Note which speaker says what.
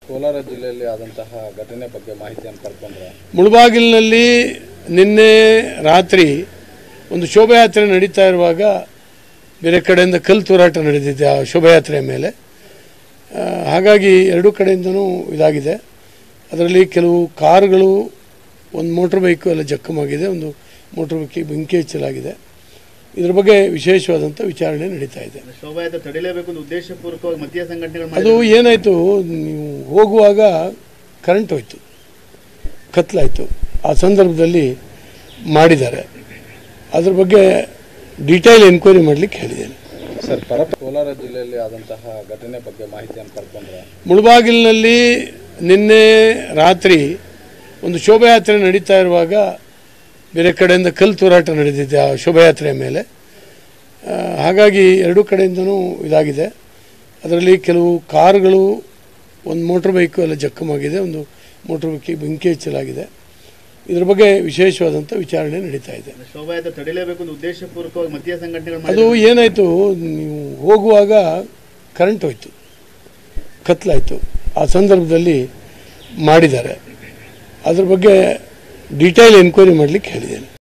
Speaker 1: ಕೋಲಾರ ಜಿಲ್ಲೆಯಲ್ಲಿ ಆದಂತಹ ಘಟನೆ ಬಗ್ಗೆ ಮಾಹಿತಿಯನ್ನು ಪಡ್ಕೊಂಡ್ರೆ
Speaker 2: ಮುಳಬಾಗಿಲಿನಲ್ಲಿ ನಿನ್ನೆ ರಾತ್ರಿ ಒಂದು ಶೋಭಾಯಾತ್ರೆ ನಡೀತಾ ಇರುವಾಗ ಬೇರೆ ಕಡೆಯಿಂದ ಕಲ್ಲು ತೂರಾಟ ನಡೆದಿದೆ ಆ ಶೋಭಾಯಾತ್ರೆಯ ಮೇಲೆ ಆ, ಹಾಗಾಗಿ ಎರಡೂ ಕಡೆಯಿಂದನೂ ಇದಾಗಿದೆ ಅದರಲ್ಲಿ ಕೆಲವು ಕಾರುಗಳು ಒಂದು ಮೋಟ್ರ್ ಬೈಕು ಎಲ್ಲ ಜಖಮಾಗಿದೆ ಒಂದು ಮೋಟ್ರ್ ಬೈಕಿಗೆ ಬೆಂಕಿ ಹಚ್ಚಲಾಗಿದೆ ಇದ್ರ ಬಗ್ಗೆ ವಿಶೇಷವಾದಂಥ ವಿಚಾರಣೆ ನಡೀತಾ ಇದೆ
Speaker 3: ಶೋಭಾಯಾತ್ರೆ ತಡಿಲೇಬೇಕು ಅಂತ ಉದ್ದೇಶಪೂರ್ವಕವಾಗಿ ಮತೀಯ ಸಂಘಟನೆಗಳು
Speaker 2: ಅದು ಏನಾಯಿತು ನೀವು ಹೋಗುವಾಗ ಕರೆಂಟ್ ಹೋಯ್ತು ಕತ್ಲಾಯಿತು ಆ ಸಂದರ್ಭದಲ್ಲಿ ಮಾಡಿದ್ದಾರೆ ಅದ್ರ ಬಗ್ಗೆ ಡೀಟೇಲ್ ಎನ್ಕ್ವೈರಿ ಮಾಡಲಿಕ್ಕೆ ಹೇಳಿದ್ದೇನೆ
Speaker 1: ಸರ್ ಪರ ಕೋಲಾರ ಜಿಲ್ಲೆಯಲ್ಲಿ ಆದಂತಹ ಘಟನೆ ಬಗ್ಗೆ ಮಾಹಿತಿಯನ್ನು ಪಡ್ಕೊಂಡ್ರೆ
Speaker 2: ಮುಳಬಾಗಿಲಿನಲ್ಲಿ ನಿನ್ನೆ ರಾತ್ರಿ ಒಂದು ಶೋಭಾಯಾತ್ರೆ ನಡೀತಾ ಇರುವಾಗ ಬೇರೆ ಕಡೆಯಿಂದ ಕಲ್ಲು ತೂರಾಟ ನಡೆದಿದೆ ಆ ಶೋಭಾಯಾತ್ರೆಯ ಮೇಲೆ ಆ, ಹಾಗಾಗಿ ಎರಡೂ ಕಡೆಯಿಂದನೂ ಇದಾಗಿದೆ ಅದರಲ್ಲಿ ಕೆಲವು ಕಾರುಗಳು ಒಂದು ಮೋಟ್ರ್ ಬೈಕು ಎಲ್ಲ ಜಖಮಾಗಿದೆ ಒಂದು ಮೋಟ್ರ್ ಬೈಕಿಗೆ ಬೆಂಕಿ ಹಚ್ಚಲಾಗಿದೆ ಇದ್ರ ಬಗ್ಗೆ ವಿಶೇಷವಾದಂಥ ವಿಚಾರಣೆ ನಡೀತಾ ಇದೆ
Speaker 3: ಶೋಭಾಯಾತ್ರೆ ತಡಿಲೇಬೇಕು ಅಂತ ಉದ್ದೇಶಪೂರ್ವಕವಾಗಿ ಮತೀಯ ಸಂಘಟನೆಗಳು
Speaker 2: ಅದು ಏನಾಯಿತು ನೀವು ಹೋಗುವಾಗ ಕರೆಂಟ್ ಹೋಯ್ತು ಕತ್ಲಾಯಿತು ಆ ಸಂದರ್ಭದಲ್ಲಿ ಮಾಡಿದ್ದಾರೆ ಅದ್ರ ಬಗ್ಗೆ ಡೀಟೇಲ್ ಎನ್ಕ್ವೈರಿ ಮಾಡಲಿಕ್ಕೆ ಹೇಳಿದ್ದೇನೆ